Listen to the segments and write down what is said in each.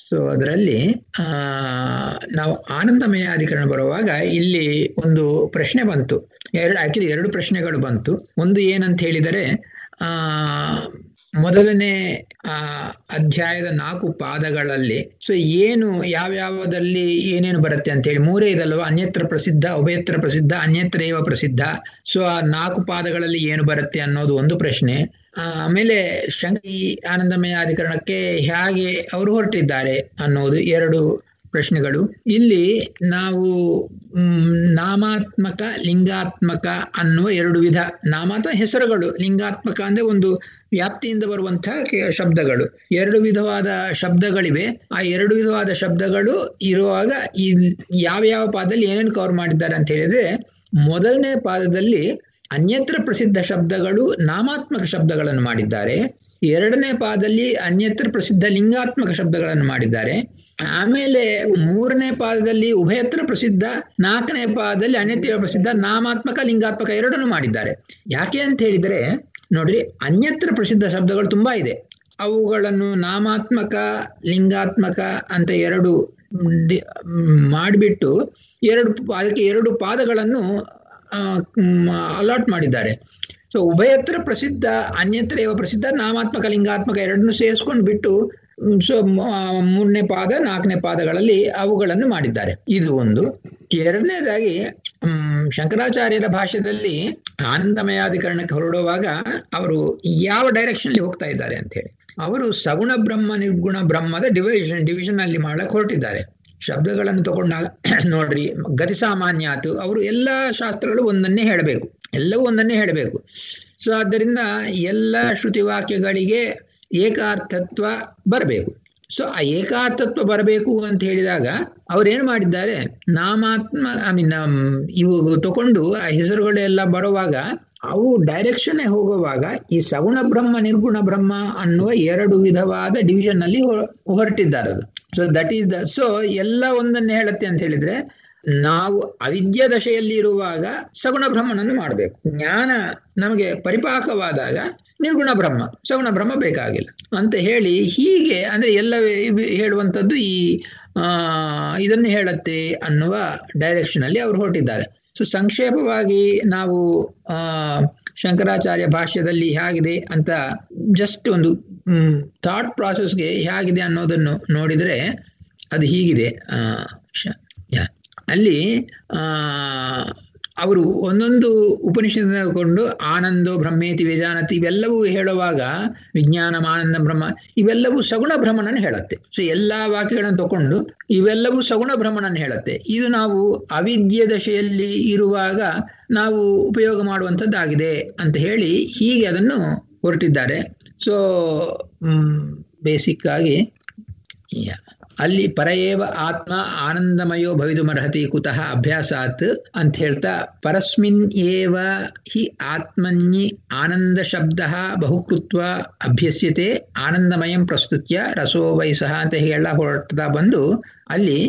so ಅದರಲ್ಲಿ ಆ ನಾವು ಆನಂದಮಯಾಧಿಕರಣ ಬರುವಾಗ ಇಲ್ಲಿ ಒಂದು ಪ್ರಶ್ನೆ ಬಂತು ಎರಡು ಆಕ್ಚುಲಿ ಎರಡು ಪ್ರಶ್ನೆಗಳು ಬಂತು ಒಂದು ಏನಂತ ಹೇಳಿದರೆ ಆ ಮೊದಲನೇ ಆ ಅಧ್ಯಾಯದ ನಾಲ್ಕು ಪಾದಗಳಲ್ಲಿ ಸೊ ಏನು ಯಾವ್ಯಾವದಲ್ಲಿ ಏನೇನು ಬರುತ್ತೆ ಅಂತ ಹೇಳಿ ಮೂರೇ ಇದಲ್ವಾ ಅನ್ಯತ್ರ ಪ್ರಸಿದ್ಧ ಉಭಯತ್ರ ಪ್ರಸಿದ್ಧ ಅನ್ಯತ್ರ ಏವ ಪ್ರಸಿದ್ಧ ಸೊ ಆ ನಾಲ್ಕು ಪಾದಗಳಲ್ಲಿ ಏನು ಬರುತ್ತೆ ಅನ್ನೋದು ಒಂದು ಪ್ರಶ್ನೆ ಆಮೇಲೆ ಶಂಕಿ ಆನಂದಮಯ ಅಧಿಕರಣಕ್ಕೆ ಹೇಗೆ ಅವರು ಹೊರಟಿದ್ದಾರೆ ಅನ್ನೋದು ಎರಡು ಪ್ರಶ್ನೆಗಳು ಇಲ್ಲಿ ನಾವು ನಾಮಾತ್ಮಕ ಲಿಂಗಾತ್ಮಕ ಅನ್ನುವ ಎರಡು ವಿಧ ನಾಮಾತ್ಮ ಹೆಸರುಗಳು ಲಿಂಗಾತ್ಮಕ ಅಂದ್ರೆ ಒಂದು ವ್ಯಾಪ್ತಿಯಿಂದ ಬರುವಂತಹ ಶಬ್ದಗಳು ಎರಡು ವಿಧವಾದ ಶಬ್ದಗಳಿವೆ ಆ ಎರಡು ವಿಧವಾದ ಶಬ್ದಗಳು ಇರುವಾಗ ಈ ಯಾವ ಯಾವ ಪಾದದಲ್ಲಿ ಏನೇನು ಕವರ್ ಮಾಡಿದ್ದಾರೆ ಅಂತ ಹೇಳಿದ್ರೆ ಮೊದಲನೇ ಪಾದದಲ್ಲಿ ಅನ್ಯತ್ರ ಪ್ರಸಿದ್ಧ ಶಬ್ದಗಳು ನಾಮಾತ್ಮಕ ಶಬ್ದಗಳನ್ನು ಮಾಡಿದ್ದಾರೆ ಎರಡನೇ ಪಾದದಲ್ಲಿ ಅನ್ಯತ್ರ ಪ್ರಸಿದ್ಧ ಲಿಂಗಾತ್ಮಕ ಶಬ್ದಗಳನ್ನು ಮಾಡಿದ್ದಾರೆ ಆಮೇಲೆ ಮೂರನೇ ಪಾದದಲ್ಲಿ ಉಭಯತ್ರ ಪ್ರಸಿದ್ಧ ನಾಲ್ಕನೇ ಪಾದದಲ್ಲಿ ಅನ್ಯತ್ರ ಪ್ರಸಿದ್ಧ ನಾಮಾತ್ಮಕ ಲಿಂಗಾತ್ಮಕ ಎರಡನ್ನು ಮಾಡಿದ್ದಾರೆ ಯಾಕೆ ಅಂತ ಹೇಳಿದರೆ ನೋಡ್ರಿ ಅನ್ಯತ್ರ ಪ್ರಸಿದ್ಧ ಶಬ್ದಗಳು ತುಂಬಾ ಇದೆ ಅವುಗಳನ್ನು ನಾಮಾತ್ಮಕ ಲಿಂಗಾತ್ಮಕ ಅಂತ ಎರಡು ಮಾಡಿಬಿಟ್ಟು ಎರಡು ಅದಕ್ಕೆ ಎರಡು ಪಾದಗಳನ್ನು ಅಲಾಟ್ ಮಾಡಿದ್ದಾರೆ ಸೊ ಉಭಯತ್ರ ಪ್ರಸಿದ್ಧ ಅನ್ಯತ್ರ ಏವ ಪ್ರಸಿದ್ಧ ನಾಮಾತ್ಮಕ ಲಿಂಗಾತ್ಮಕ ಎರಡನ್ನು ಸೇರಿಸ್ಕೊಂಡು ಬಿಟ್ಟು ಸೊ ಮೂರನೇ ಪಾದ ನಾಲ್ಕನೇ ಪಾದಗಳಲ್ಲಿ ಅವುಗಳನ್ನು ಮಾಡಿದ್ದಾರೆ ಇದು ಒಂದು ಎರಡನೇದಾಗಿ ಶಂಕರಾಚಾರ್ಯರ ಭಾಷೆಯಲ್ಲಿ ಆನಂದಮಯಾಧಿಕರಣಕ್ಕೆ ಹೊರಡುವಾಗ ಅವರು ಯಾವ ಡೈರೆಕ್ಷನ್ ಅಲ್ಲಿ ಹೋಗ್ತಾ ಇದ್ದಾರೆ ಅಂತ ಹೇಳಿ ಅವರು ಸಗುಣ ಬ್ರಹ್ಮ ನಿರ್ಗುಣ ಬ್ರಹ್ಮದ ಡಿವಿಷನ್ ಡಿವಿಷನ್ ಅಲ್ಲಿ ಮಾಡಕ್ ಹೊರಟಿದ್ದಾರೆ ಶಬ್ದಗಳನ್ನು ತಗೊಂಡಾಗ ನೋಡ್ರಿ ಗತಿ ಸಾಮಾನ್ಯಾತು ಅವರು ಎಲ್ಲ ಶಾಸ್ತ್ರಗಳು ಒಂದನ್ನೇ ಹೇಳಬೇಕು ಎಲ್ಲವೂ ಒಂದನ್ನೇ ಹೇಳಬೇಕು ಸೊ ಆದ್ದರಿಂದ ಎಲ್ಲ ಶ್ರುತಿವಾಕ್ಯಗಳಿಗೆ ಏಕಾರ್ಥತ್ವ ಬರಬೇಕು ಸೊ ಆ ಏಕಾರ್ಥತ್ವ ಬರಬೇಕು ಅಂತ ಹೇಳಿದಾಗ ಅವ್ರೇನು ಮಾಡಿದ್ದಾರೆ ನಾಮಾತ್ಮ ಐ ಮೀನ್ ಇವು ತಕೊಂಡು ಆ ಹೆಸರುಗಳೆಲ್ಲ ಬರುವಾಗ ಅವು ಡೈರೆಕ್ಷನ್ ಹೋಗುವಾಗ ಈ ಸಗುಣ ಬ್ರಹ್ಮ ನಿರ್ಗುಣ ಬ್ರಹ್ಮ ಅನ್ನುವ ಎರಡು ವಿಧವಾದ ಡಿವಿಷನ್ ಅಲ್ಲಿ ಹೊರಟಿದ್ದಾರೆ ಅದು so that is the so ಎಲ್ಲ ಒಂದನ್ನೇ ಹೇಳುತ್ತೆ ಅಂತ ಹೇಳಿದ್ರೆ ನಾವು ಅವಿದ್ಯ ದಶೆಯಲ್ಲಿ ಇರುವಾಗ ಸಗುಣ ಬ್ರಹ್ಮನನ್ನು ಮಾಡಬೇಕು ಜ್ಞಾನ ನಮಗೆ ಪರಿಪಾಕವಾದಾಗ ನಿರ್ಗುಣ ಬ್ರಹ್ಮ ಸಗುಣ ಬ್ರಹ್ಮ ಬೇಕಾಗಿಲ್ಲ ಅಂತ ಹೇಳಿ ಹೀಗೆ ಅಂದ್ರೆ ಎಲ್ಲ ಹೇಳುವಂಥದ್ದು ಈ ಆ ಇದನ್ನು ಹೇಳುತ್ತೆ ಅನ್ನುವ ಡೈರೆಕ್ಷನ್ ಅಲ್ಲಿ ಅವರು ಹೊರಟಿದ್ದಾರೆ ಸೊ ಸಂಕ್ಷೇಪವಾಗಿ ನಾವು ಆ ಶಂಕರಾಚಾರ್ಯ ಭಾಷ್ಯದಲ್ಲಿ ಹೇಗಿದೆ ಅಂತ ಜಸ್ಟ್ ಒಂದು ಥಾಟ್ ಪ್ರಾಸೆಸ್ಗೆ ಹೇಗಿದೆ ಅನ್ನೋದನ್ನು ನೋಡಿದ್ರೆ ಅದು ಹೀಗಿದೆ ಆ ಅಲ್ಲಿ ಆ ಅವರು ಒಂದೊಂದು ಉಪನಿಷತ್ ತಗೊಂಡು ಆನಂದೋ ಬ್ರಹ್ಮೇತಿ ವೇದಾನತಿ ಇವೆಲ್ಲವೂ ಹೇಳುವಾಗ ವಿಜ್ಞಾನ ಆನಂದ ಬ್ರಹ್ಮ ಇವೆಲ್ಲವೂ ಸಗುಣ ಭ್ರಮಣನ ಹೇಳುತ್ತೆ ಸೊ ಎಲ್ಲಾ ವಾಕ್ಯಗಳನ್ನು ತಗೊಂಡು ಇವೆಲ್ಲವೂ ಸಗುಣ ಭ್ರಮಣನ ಹೇಳುತ್ತೆ ಇದು ನಾವು ಅವಿದ್ಯ ದಶೆಯಲ್ಲಿ ಇರುವಾಗ ನಾವು ಉಪಯೋಗ ಮಾಡುವಂಥದ್ದಾಗಿದೆ ಅಂತ ಹೇಳಿ ಹೀಗೆ ಅದನ್ನು ಹೊರಟಿದ್ದಾರೆ ಸೊ ಬೇಸಿಕ್ ಆಗಿ ಅಲ್ಲಿ ಪರಯೇವ ಆತ್ಮ ಆನಂದಮಯೋ ಭವಿದುಮರ್ಹತಿ ಕುತಃ ಅಭ್ಯಾಸಾತ್ ಅಂತ ಹೇಳ್ತಾ ಪರಸ್ಮಿನ್ ಏವ ಹಿ ಆತ್ಮನ್ಯಿ ಆನಂದ ಶಬ್ದ ಬಹುಕೃತ್ವ ಅಭ್ಯಸ್ಯತೆ ಆನಂದಮಯಂ ಪ್ರಸ್ತುತ್ಯ ರಸೋ ವಯಸ್ಸಃ ಅಂತ ಹೇಳ ಹೊರಡ್ತಾ ಬಂದು ಅಲ್ಲಿ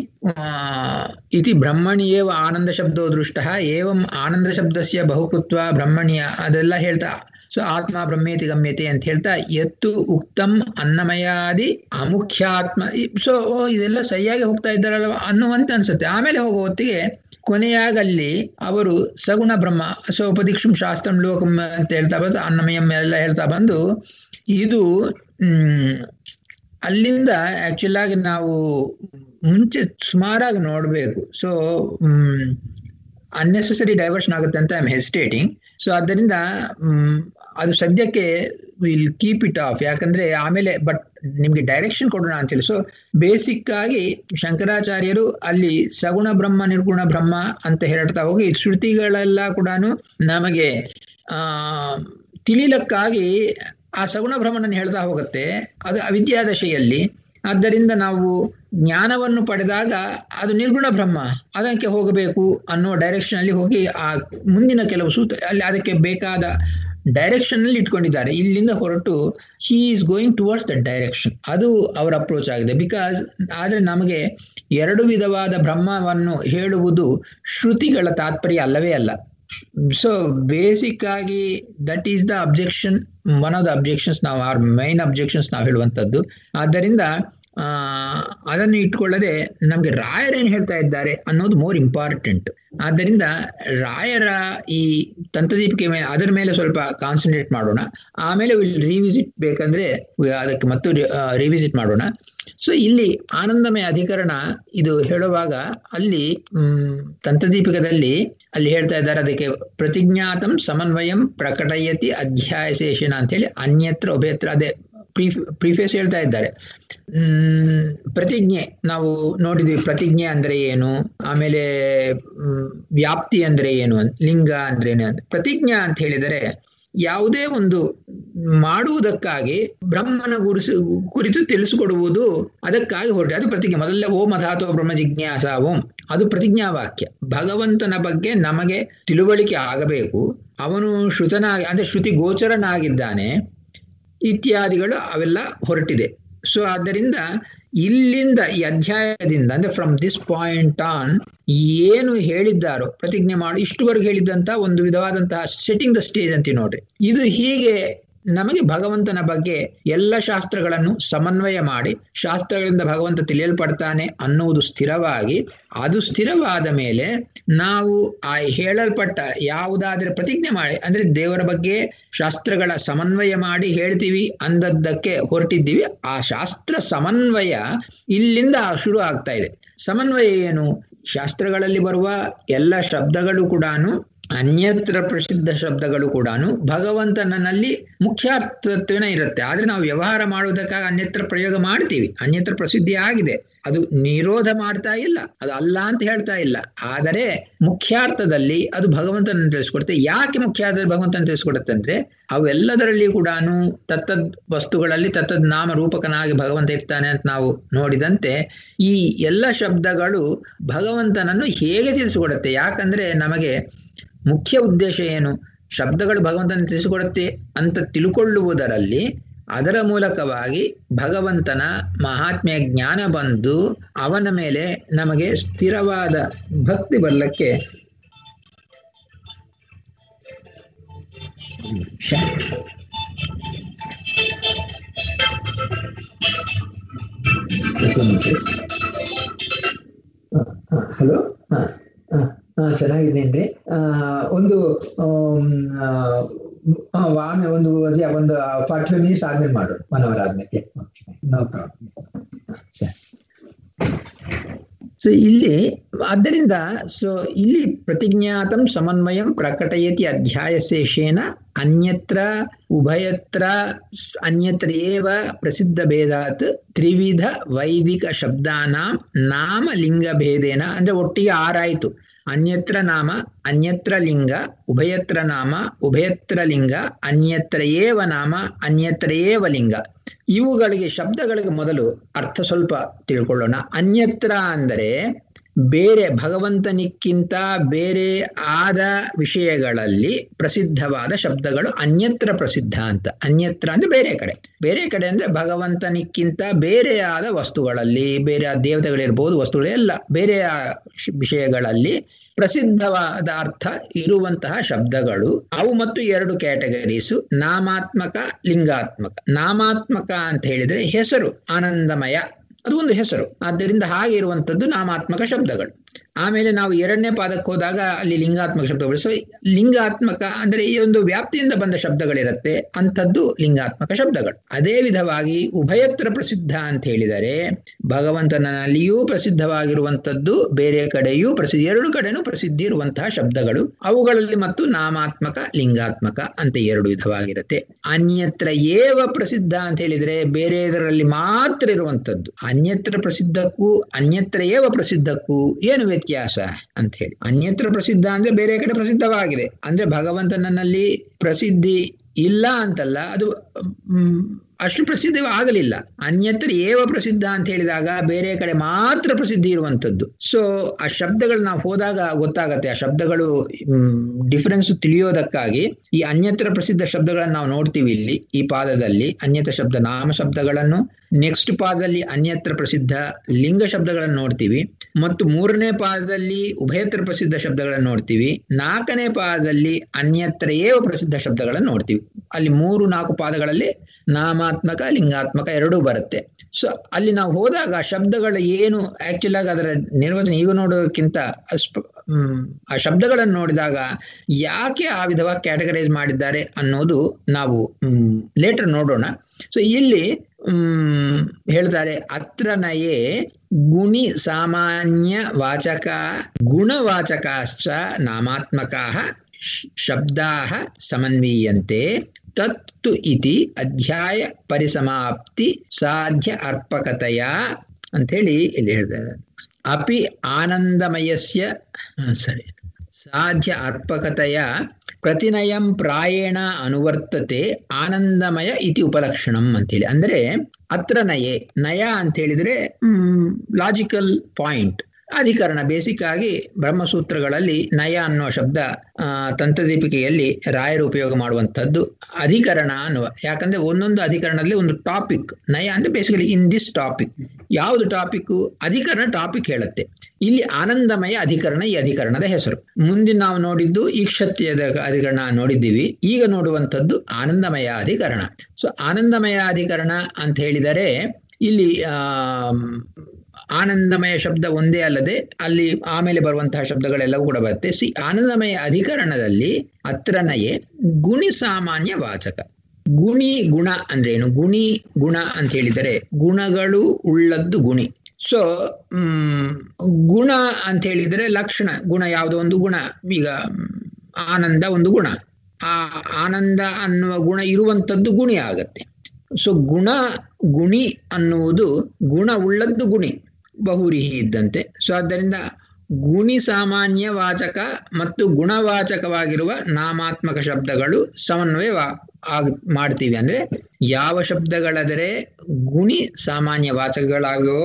ಇತಿ ಬ್ರಹ್ಮಣಿಯೇವ ಆನಂದ ಶಬ್ದೋ ದೃಷ್ಟ ಏವಂ ಆನಂದ ಶಬ್ದಸ್ಯ ಬಹುಕೃತ್ವ ಬ್ರಹ್ಮಣಿಯ ಅದೆಲ್ಲ ಹೇಳ್ತಾ ಸೊ ಆತ್ಮ ಬ್ರಹ್ಮೇತಿ ಗಮ್ಯತೆ ಅಂತ ಹೇಳ್ತಾ ಎತ್ತು ಉಕ್ತಂ ಅನ್ನಮಯಾದಿ ಅಮುಖ್ಯಾತ್ಮ ಸೊ ಇದೆಲ್ಲ ಸರಿಯಾಗಿ ಹೋಗ್ತಾ ಇದ್ದಾರಲ್ವ ಅನ್ನುವಂತ ಅನ್ಸುತ್ತೆ ಆಮೇಲೆ ಹೋಗೋ ಹೊತ್ತಿಗೆ ಕೊನೆಯಾಗಲ್ಲಿ ಅವರು ಸಗುಣ ಬ್ರಹ್ಮ ಸೊ ಉಪದೀಕ್ಷಂ ಶಾಸ್ತ್ರಂ ಲೋಕಂ ಅಂತ ಹೇಳ್ತಾ ಬಂದು ಅನ್ನಮಯಂ ಎಲ್ಲ ಹೇಳ್ತಾ ಬಂದು ಇದು ಹ್ಮ್ ಅಲ್ಲಿಂದ ಆಕ್ಚುಲ್ ಆಗಿ ನಾವು ಮುಂಚೆ ಸುಮಾರಾಗಿ ನೋಡ್ಬೇಕು ಸೊ ಹ್ಮ್ ಅನ್ನೆಸೆಸರಿ ಡೈವರ್ಷನ್ ಆಗುತ್ತೆ ಅಂತ ಐ ಆಮ್ ಹೆಸಿಟೇಟಿಂಗ್ ಸೊ ಆದ್ದರಿಂದ ಅದು ಸದ್ಯಕ್ಕೆ ವಿಲ್ ಕೀಪ್ ಇಟ್ ಆಫ್ ಯಾಕಂದ್ರೆ ಆಮೇಲೆ ಬಟ್ ನಿಮ್ಗೆ ಡೈರೆಕ್ಷನ್ ಕೊಡೋಣ ಅಂತೇಳಿ ಸೊ ಬೇಸಿಕ್ ಆಗಿ ಶಂಕರಾಚಾರ್ಯರು ಅಲ್ಲಿ ಸಗುಣ ಬ್ರಹ್ಮ ನಿರ್ಗುಣ ಬ್ರಹ್ಮ ಅಂತ ಹೇಳ್ತಾ ಹೋಗಿ ಶ್ರುತಿಗಳೆಲ್ಲ ಕೂಡ ನಮಗೆ ಆ ತಿಳಿಲಕ್ಕಾಗಿ ಆ ಸಗುಣ ಬ್ರಹ್ಮನನ್ನು ಹೇಳ್ತಾ ಹೋಗುತ್ತೆ ಅದು ಅವಿದ್ಯಾದಶೆಯಲ್ಲಿ ಆದ್ದರಿಂದ ನಾವು ಜ್ಞಾನವನ್ನು ಪಡೆದಾಗ ಅದು ನಿರ್ಗುಣ ಬ್ರಹ್ಮ ಅದಕ್ಕೆ ಹೋಗಬೇಕು ಅನ್ನೋ ಡೈರೆಕ್ಷನ್ ಅಲ್ಲಿ ಹೋಗಿ ಆ ಮುಂದಿನ ಕೆಲವು ಸೂತ್ರ ಅಲ್ಲಿ ಅದಕ್ಕೆ ಬೇಕಾದ ಡೈರೆಕ್ಷನ್ ಅಲ್ಲಿ ಇಟ್ಕೊಂಡಿದ್ದಾರೆ ಇಲ್ಲಿಂದ ಹೊರಟು he is going towards the direction ಅದು ಅವರ ಅಪ್ರೋಚ್ ಆಗಿದೆ ಬಿಕಾಸ್ ಆದ್ರೆ ನಮಗೆ ಎರಡು ವಿಧವಾದ ಬ್ರಹ್ಮವನ್ನು ಹೇಳುವುದು ಶ್ರುತಿಗಳ ತಾತ್ಪರ್ಯ ಅಲ್ಲವೇ ಅಲ್ಲ ಸೊ ಬೇಸಿಕ್ ಆಗಿ that is the objection one of the objections ನಾವು ಆರ್ ಮೈನ್ ಅಬ್ಜೆಕ್ಷನ್ಸ್ ನಾವು ಹೇಳುವಂಥದ್ದು ಆದ್ದರಿಂದ ಅದನ್ನು ಇಟ್ಕೊಳ್ಳದೆ ನಮ್ಗೆ ರಾಯರೇನು ಹೇಳ್ತಾ ಇದ್ದಾರೆ ಅನ್ನೋದು ಮೋರ್ ಇಂಪಾರ್ಟೆಂಟ್ ಆದ್ದರಿಂದ ರಾಯರ ಈ ತಂತ್ರದೀಪಿಕೆ ಮೇಲೆ ಅದರ ಮೇಲೆ ಸ್ವಲ್ಪ ಕಾನ್ಸಂಟ್ರೇಟ್ ಮಾಡೋಣ ಆಮೇಲೆ ವಿಲ್ ರಿವಿಸಿಟ್ ಬೇಕಂದ್ರೆ ಅದಕ್ಕೆ ಮತ್ತು ರಿವಿಸಿಟ್ ಮಾಡೋಣ ಸೊ ಇಲ್ಲಿ ಆನಂದಮಯ ಅಧಿಕರಣ ಇದು ಹೇಳುವಾಗ ಅಲ್ಲಿ ಹ್ಮ್ ತಂತ್ರದೀಪಿಕದಲ್ಲಿ ಅಲ್ಲಿ ಹೇಳ್ತಾ ಇದ್ದಾರೆ ಅದಕ್ಕೆ ಪ್ರತಿಜ್ಞಾತಂ ಸಮನ್ವಯಂ ಪ್ರಕಟಯತಿ ಅಧ್ಯಾಯಶೇಷಣ ಅಂತ ಹೇಳಿ ಅನ್ಯತ್ರ ಉಭಯತ್ರ ಅದೇ ಪ್ರೀಫ್ ಪ್ರೀಫೇಸ್ ಹೇಳ್ತಾ ಇದ್ದಾರೆ ಹ್ಮ್ ಪ್ರತಿಜ್ಞೆ ನಾವು ನೋಡಿದ್ವಿ ಪ್ರತಿಜ್ಞೆ ಅಂದ್ರೆ ಏನು ಆಮೇಲೆ ವ್ಯಾಪ್ತಿ ಅಂದ್ರೆ ಏನು ಲಿಂಗ ಅಂದ್ರೆ ಏನು ಪ್ರತಿಜ್ಞಾ ಅಂತ ಹೇಳಿದರೆ ಯಾವುದೇ ಒಂದು ಮಾಡುವುದಕ್ಕಾಗಿ ಬ್ರಹ್ಮನ ಗುರುಸು ಕುರಿತು ತಿಳಿಸಿಕೊಡುವುದು ಅದಕ್ಕಾಗಿ ಹೊರಟೆ ಅದು ಪ್ರತಿಜ್ಞೆ ಮೊದಲೇ ಓಂ ಅಥಾತೋ ಬ್ರಹ್ಮ ಜಿಜ್ಞಾಸ ಓಂ ಅದು ಪ್ರತಿಜ್ಞಾ ವಾಕ್ಯ ಭಗವಂತನ ಬಗ್ಗೆ ನಮಗೆ ತಿಳುವಳಿಕೆ ಆಗಬೇಕು ಅವನು ಶ್ರುತನಾಗಿ ಅಂದ್ರೆ ಶ್ರುತಿ ಗೋಚರನಾಗಿದ್ದಾನೆ ಇತ್ಯಾದಿಗಳು ಅವೆಲ್ಲ ಹೊರಟಿದೆ ಸೊ ಆದ್ದರಿಂದ ಇಲ್ಲಿಂದ ಈ ಅಧ್ಯಾಯದಿಂದ ಅಂದ್ರೆ ಫ್ರಮ್ ದಿಸ್ ಪಾಯಿಂಟ್ ಆನ್ ಏನು ಹೇಳಿದ್ದಾರೋ ಪ್ರತಿಜ್ಞೆ ಮಾಡಿ ಇಷ್ಟುವರೆಗೂ ಹೇಳಿದ್ದಂತ ಒಂದು ವಿಧವಾದಂತಹ ಸೆಟ್ಟಿಂಗ್ ದ ಸ್ಟೇಜ್ ಅಂತೀವಿ ನೋಡ್ರಿ ಇದು ಹೀಗೆ ನಮಗೆ ಭಗವಂತನ ಬಗ್ಗೆ ಎಲ್ಲ ಶಾಸ್ತ್ರಗಳನ್ನು ಸಮನ್ವಯ ಮಾಡಿ ಶಾಸ್ತ್ರಗಳಿಂದ ಭಗವಂತ ತಿಳಿಯಲ್ಪಡ್ತಾನೆ ಅನ್ನುವುದು ಸ್ಥಿರವಾಗಿ ಅದು ಸ್ಥಿರವಾದ ಮೇಲೆ ನಾವು ಆ ಹೇಳಲ್ಪಟ್ಟ ಯಾವುದಾದ್ರೆ ಪ್ರತಿಜ್ಞೆ ಮಾಡಿ ಅಂದ್ರೆ ದೇವರ ಬಗ್ಗೆ ಶಾಸ್ತ್ರಗಳ ಸಮನ್ವಯ ಮಾಡಿ ಹೇಳ್ತೀವಿ ಅಂದದ್ದಕ್ಕೆ ಹೊರಟಿದ್ದೀವಿ ಆ ಶಾಸ್ತ್ರ ಸಮನ್ವಯ ಇಲ್ಲಿಂದ ಶುರು ಆಗ್ತಾ ಇದೆ ಸಮನ್ವಯ ಏನು ಶಾಸ್ತ್ರಗಳಲ್ಲಿ ಬರುವ ಎಲ್ಲ ಶಬ್ದಗಳು ಕೂಡ ಅನ್ಯತ್ರ ಪ್ರಸಿದ್ಧ ಶಬ್ದಗಳು ಕೂಡ ಭಗವಂತನಲ್ಲಿ ಮುಖ್ಯಾರ್ಥತ್ವನ ಇರುತ್ತೆ ಆದ್ರೆ ನಾವು ವ್ಯವಹಾರ ಮಾಡುವುದಕ್ಕಾಗಿ ಅನ್ಯತ್ರ ಪ್ರಯೋಗ ಮಾಡ್ತೀವಿ ಅನ್ಯತ್ರ ಪ್ರಸಿದ್ಧಿ ಆಗಿದೆ ಅದು ನಿರೋಧ ಮಾಡ್ತಾ ಇಲ್ಲ ಅದು ಅಲ್ಲ ಅಂತ ಹೇಳ್ತಾ ಇಲ್ಲ ಆದರೆ ಮುಖ್ಯಾರ್ಥದಲ್ಲಿ ಅದು ಭಗವಂತನ ತಿಳಿಸ್ಕೊಡುತ್ತೆ ಯಾಕೆ ಮುಖ್ಯಾರ್ಥದಲ್ಲಿ ಭಗವಂತನ ತಿಳಿಸ್ಕೊಡುತ್ತೆ ಅಂದ್ರೆ ಅವೆಲ್ಲದರಲ್ಲಿ ಕೂಡ ತತ್ತದ್ ವಸ್ತುಗಳಲ್ಲಿ ತತ್ತದ್ ನಾಮ ರೂಪಕನಾಗಿ ಭಗವಂತ ಇರ್ತಾನೆ ಅಂತ ನಾವು ನೋಡಿದಂತೆ ಈ ಎಲ್ಲ ಶಬ್ದಗಳು ಭಗವಂತನನ್ನು ಹೇಗೆ ತಿಳಿಸಿಕೊಡುತ್ತೆ ಯಾಕಂದ್ರೆ ನಮಗೆ ಮುಖ್ಯ ಉದ್ದೇಶ ಏನು ಶಬ್ದಗಳು ಭಗವಂತನ ತಿಳಿಸಿಕೊಡುತ್ತೆ ಅಂತ ತಿಳ್ಕೊಳ್ಳುವುದರಲ್ಲಿ ಅದರ ಮೂಲಕವಾಗಿ ಭಗವಂತನ ಮಹಾತ್ಮೆಯ ಜ್ಞಾನ ಬಂದು ಅವನ ಮೇಲೆ ನಮಗೆ ಸ್ಥಿರವಾದ ಭಕ್ತಿ ಬರಲಿಕ್ಕೆ ಹಲೋ ಹಾ ಚೆನ್ನಾಗಿದ್ದೇನ್ರಿ ಆ ಒಂದು ಆಮೇಲೆ ಒಂದು ಒಂದು ಫಾರ್ಟಿ ಫೈವ್ ಮಿನಿಟ್ಸ್ ಆದ್ಮೇಲೆ ಮಾಡೋಣ ಒನ್ ಅವರ್ ಆದ್ಮೇಲೆ ನೋ ಪ್ರಾಬ್ಲಮ್ ಸರಿ ಸೊ ಇಲ್ಲಿ ಆದ್ದರಿಂದ ಸೊ ಇಲ್ಲಿ ಪ್ರತಿಜ್ಞಾತಂ ಸಮನ್ವಯಂ ಪ್ರಕಟಯತಿ ಅಧ್ಯಾಯಶೇಷೇನ ಅನ್ಯತ್ರ ಉಭಯತ್ರ ಅನ್ಯತ್ರ ಏವ ಪ್ರಸಿದ್ಧ ಭೇದಾತ್ ತ್ರಿವಿಧ ವೈದಿಕ ಶಬ್ದಾನಾಂ ನಾಮ ಲಿಂಗ ಭೇದೇನ ಅಂದ್ರೆ ಒಟ್ಟಿಗೆ ಆರಾಯಿತು ಅನ್ಯತ್ರ ನಾಮ ಅನ್ಯತ್ರ ಲಿಂಗ ಉಭಯತ್ರ ನಾಮ ಉಭಯತ್ರ ಲಿಂಗ ಅನ್ಯತ್ರ ಏವ ನಾಮ ಅನ್ಯತ್ರ ಏವ ಲಿಂಗ ಇವುಗಳಿಗೆ ಶಬ್ದಗಳಿಗೆ ಮೊದಲು ಅರ್ಥ ಸ್ವಲ್ಪ ತಿಳ್ಕೊಳ್ಳೋಣ ಅನ್ಯತ್ರ ಅಂದರೆ ಬೇರೆ ಭಗವಂತನಿಕ್ಕಿಂತ ಬೇರೆ ಆದ ವಿಷಯಗಳಲ್ಲಿ ಪ್ರಸಿದ್ಧವಾದ ಶಬ್ದಗಳು ಅನ್ಯತ್ರ ಪ್ರಸಿದ್ಧ ಅಂತ ಅನ್ಯತ್ರ ಅಂದ್ರೆ ಬೇರೆ ಕಡೆ ಬೇರೆ ಕಡೆ ಅಂದ್ರೆ ಭಗವಂತನಿಕ್ಕಿಂತ ಬೇರೆ ಆದ ವಸ್ತುಗಳಲ್ಲಿ ಬೇರೆ ದೇವತೆಗಳಿರ್ಬೋದು ವಸ್ತುಗಳು ಎಲ್ಲ ಬೇರೆ ವಿಷಯಗಳಲ್ಲಿ ಪ್ರಸಿದ್ಧವಾದ ಅರ್ಥ ಇರುವಂತಹ ಶಬ್ದಗಳು ಅವು ಮತ್ತು ಎರಡು ಕ್ಯಾಟಗರೀಸು ನಾಮಾತ್ಮಕ ಲಿಂಗಾತ್ಮಕ ನಾಮಾತ್ಮಕ ಅಂತ ಹೇಳಿದ್ರೆ ಹೆಸರು ಆನಂದಮಯ ಅದು ಒಂದು ಹೆಸರು ಆದ್ದರಿಂದ ಹಾಗೆ ಇರುವಂತದ್ದು ನಾಮಾತ್ಮಕ ಶಬ್ದಗಳು ಆಮೇಲೆ ನಾವು ಎರಡನೇ ಪಾದಕ್ಕೆ ಹೋದಾಗ ಅಲ್ಲಿ ಲಿಂಗಾತ್ಮಕ ಶಬ್ದಗಳು ಸೊ ಲಿಂಗಾತ್ಮಕ ಅಂದ್ರೆ ಈ ಒಂದು ವ್ಯಾಪ್ತಿಯಿಂದ ಬಂದ ಶಬ್ದಗಳಿರುತ್ತೆ ಅಂಥದ್ದು ಲಿಂಗಾತ್ಮಕ ಶಬ್ದಗಳು ಅದೇ ವಿಧವಾಗಿ ಉಭಯತ್ರ ಪ್ರಸಿದ್ಧ ಅಂತ ಹೇಳಿದರೆ ಭಗವಂತನಲ್ಲಿಯೂ ಪ್ರಸಿದ್ಧವಾಗಿರುವಂಥದ್ದು ಬೇರೆ ಕಡೆಯೂ ಪ್ರಸಿದ್ಧಿ ಎರಡು ಕಡೆನೂ ಪ್ರಸಿದ್ಧಿ ಇರುವಂತಹ ಶಬ್ದಗಳು ಅವುಗಳಲ್ಲಿ ಮತ್ತು ನಾಮಾತ್ಮಕ ಲಿಂಗಾತ್ಮಕ ಅಂತ ಎರಡು ವಿಧವಾಗಿರುತ್ತೆ ಅನ್ಯತ್ರ ಏವ ಪ್ರಸಿದ್ಧ ಅಂತ ಹೇಳಿದ್ರೆ ಬೇರೆ ಇದರಲ್ಲಿ ಮಾತ್ರ ಇರುವಂತದ್ದು ಅನ್ಯತ್ರ ಪ್ರಸಿದ್ಧಕ್ಕೂ ಅನ್ಯತ್ರ ಏವ ಪ್ರಸಿದ್ಧಕ್ಕೂ ಏನು ವ್ಯತ್ಯಾಸ ಅಂತ ಹೇಳಿ ಅನ್ಯತ್ರ ಪ್ರಸಿದ್ಧ ಅಂದ್ರೆ ಬೇರೆ ಕಡೆ ಪ್ರಸಿದ್ಧವಾಗಿದೆ ಅಂದ್ರೆ ಭಗವಂತನಲ್ಲಿ ಪ್ರಸಿದ್ಧಿ ಇಲ್ಲ ಅಂತಲ್ಲ ಅದು ಅಷ್ಟು ಪ್ರಸಿದ್ಧ ಆಗಲಿಲ್ಲ ಅನ್ಯತ್ರ ಏವ ಪ್ರಸಿದ್ಧ ಅಂತ ಹೇಳಿದಾಗ ಬೇರೆ ಕಡೆ ಮಾತ್ರ ಪ್ರಸಿದ್ಧಿ ಇರುವಂತದ್ದು ಸೊ ಆ ಶಬ್ದಗಳು ನಾವು ಹೋದಾಗ ಗೊತ್ತಾಗತ್ತೆ ಆ ಶಬ್ದಗಳು ಡಿಫರೆನ್ಸ್ ತಿಳಿಯೋದಕ್ಕಾಗಿ ಈ ಅನ್ಯತ್ರ ಪ್ರಸಿದ್ಧ ಶಬ್ದಗಳನ್ನು ನಾವು ನೋಡ್ತೀವಿ ಇಲ್ಲಿ ಈ ಪಾದದಲ್ಲಿ ಅನ್ಯತ್ರ ಶಬ್ದ ನಾಮ ಶಬ್ದಗಳನ್ನು ನೆಕ್ಸ್ಟ್ ಪಾದದಲ್ಲಿ ಅನ್ಯತ್ರ ಪ್ರಸಿದ್ಧ ಲಿಂಗ ಶಬ್ದಗಳನ್ನು ನೋಡ್ತೀವಿ ಮತ್ತು ಮೂರನೇ ಪಾದದಲ್ಲಿ ಉಭಯತ್ರ ಪ್ರಸಿದ್ಧ ಶಬ್ದಗಳನ್ನು ನೋಡ್ತೀವಿ ನಾಲ್ಕನೇ ಪಾದದಲ್ಲಿ ಅನ್ಯತ್ರ ಏವ ಪ್ರಸಿದ್ಧ ಶಬ್ದಗಳನ್ನು ನೋಡ್ತೀವಿ ಅಲ್ಲಿ ಮೂರು ನಾಲ್ಕು ಪಾದಗಳಲ್ಲಿ ನಾಮಾತ್ಮಕ ಲಿಂಗಾತ್ಮಕ ಎರಡೂ ಬರುತ್ತೆ ಸೊ ಅಲ್ಲಿ ನಾವು ಹೋದಾಗ ಶಬ್ದಗಳು ಏನು ಆಕ್ಚುಲ್ ಆಗಿ ಅದರ ನಿರ್ವಚನ ಈಗ ನೋಡೋದಕ್ಕಿಂತ ಅಸ್ಪ ಹ್ಮ್, ಆ ಶಬ್ದಗಳನ್ನು ನೋಡಿದಾಗ ಯಾಕೆ ಆ ವಿಧವಾಗಿ ಕ್ಯಾಟಗರೈಸ್ ಮಾಡಿದ್ದಾರೆ ಅನ್ನೋದು ನಾವು ಲೇಟರ್ ನೋಡೋಣ ಸೊ ಇಲ್ಲಿ ಹ್ಮ್ ಹೇಳ್ತಾರೆ ಅತ್ರ ನಯೇ ಗುಣಿ ಸಾಮಾನ್ಯ ವಾಚಕ ಗುಣವಾಚಕಾಶ್ಚ ನಾಮಾತ್ಮಕಾ ಶಬ್ದಾ ಸಮನ್ವೀಯಂತೆ ತತ್ತು ಇತಿ ಅಧ್ಯಾಯ ಪರಿಸಮಾಪ್ತಿ ಸಾಧ್ಯ ಅರ್ಪಕತೆಯ ಅಂಥೇಳಿ ಇಲ್ಲಿ ಹೇಳ್ತಾರೆ ಅಪಿ ಆನಂದಮಯಸ್ಯ ಹ, ಸರಿ ಸಾಧ್ಯ ಅರ್ಪಕತೆಯ ಪ್ರತಿನಯಂ ಪ್ರಾಯೇಣ ಅನುವರ್ತತೆ ಆನಂದಮಯ ಇತಿ ಉಪಲಕ್ಷಣಂ ಅಂತೇಳಿ ಅಂದ್ರೆ ಅತ್ರ ನಯೆ ನಯ ಅಂತ ಹೇಳಿದ್ರೆ ಲಾಜಿಕಲ್ ಪಾಯಿಂಟ್ ಅಧಿಕರಣ ಬೇಸಿಕ್ ಆಗಿ ಬ್ರಹ್ಮಸೂತ್ರಗಳಲ್ಲಿ ನಯ ಅನ್ನುವ ಶಬ್ದ ಆ, ತಂತ್ರದೀಪಿಕೆಯಲ್ಲಿ ರಾಯರು ಉಪಯೋಗ ಮಾಡುವಂಥದ್ದು ಅಧಿಕರಣ ಅನ್ನುವ ಯಾಕಂದ್ರೆ ಒಂದೊಂದು ಅಧಿಕರಣದಲ್ಲಿ ಒಂದು ಟಾಪಿಕ್ ನಯ ಅಂದ್ರೆ ಬೇಸಿಕಲಿ ಇನ್ ದಿಸ್ ಟಾಪಿಕ್ ಯಾವುದು ಟಾಪಿಕ್ ಅಧಿಕರಣ ಟಾಪಿಕ್ ಹೇಳುತ್ತೆ ಇಲ್ಲಿ ಆನಂದಮಯ ಅಧಿಕರಣ ಈ ಅಧಿಕರಣದ ಹೆಸರು ಮುಂದಿನ ನಾವು ನೋಡಿದ್ದು ಈಕ್ಷತ್ಯದ ಅಧಿಕರಣ ನೋಡಿದ್ದೀವಿ ಈಗ ನೋಡುವಂಥದ್ದು ಆನಂದಮಯ ಅಧಿಕರಣ ಸೊ ಆನಂದಮಯ ಅಧಿಕರಣ ಅಂತ ಹೇಳಿದರೆ ಇಲ್ಲಿ ಆ ಆನಂದಮಯ ಶಬ್ದ ಒಂದೇ ಅಲ್ಲದೆ ಅಲ್ಲಿ ಆಮೇಲೆ ಬರುವಂತಹ ಶಬ್ದಗಳೆಲ್ಲವೂ ಕೂಡ ಬರುತ್ತೆ ಸಿ ಆನಂದಮಯ ಅಧಿಕರಣದಲ್ಲಿ ಅತ್ರನಯೇ ಗುಣಿ ಸಾಮಾನ್ಯ ವಾಚಕ ಗುಣಿ ಗುಣ ಅಂದ್ರೇನು ಗುಣಿ ಗುಣ ಅಂತ ಹೇಳಿದರೆ ಗುಣಗಳು ಉಳ್ಳದ್ದು ಗುಣಿ ಸೊ ಗುಣ ಅಂತ ಹೇಳಿದರೆ ಲಕ್ಷಣ ಗುಣ ಯಾವುದೋ ಒಂದು ಗುಣ ಈಗ ಮ್, ಆನಂದ ಒಂದು ಗುಣ ಆ ಆನಂದ ಅನ್ನುವ ಗುಣ ಇರುವಂಥದ್ದು ಗುಣಿ ಆಗತ್ತೆ ಸೊ ಗುಣ ಗುಣಿ ಅನ್ನುವುದು ಗುಣ ಉಳ್ಳದ್ದು ಗುಣಿ ಬಹುರಿಹಿ ಇದ್ದಂತೆ ಸೊ ಆದ್ದರಿಂದ ಗುಣಿ ಸಾಮಾನ್ಯ ವಾಚಕ ಮತ್ತು ಗುಣವಾಚಕವಾಗಿರುವ ನಾಮಾತ್ಮಕ ಶಬ್ದಗಳು ಸಮನ್ವಯ ಆಗ್ ಮಾಡ್ತೀವಿ ಅಂದ್ರೆ ಯಾವ ಶಬ್ದಗಳಾದರೆ ಗುಣಿ ಸಾಮಾನ್ಯ ವಾಚಕಗಳಾಗಿವೋ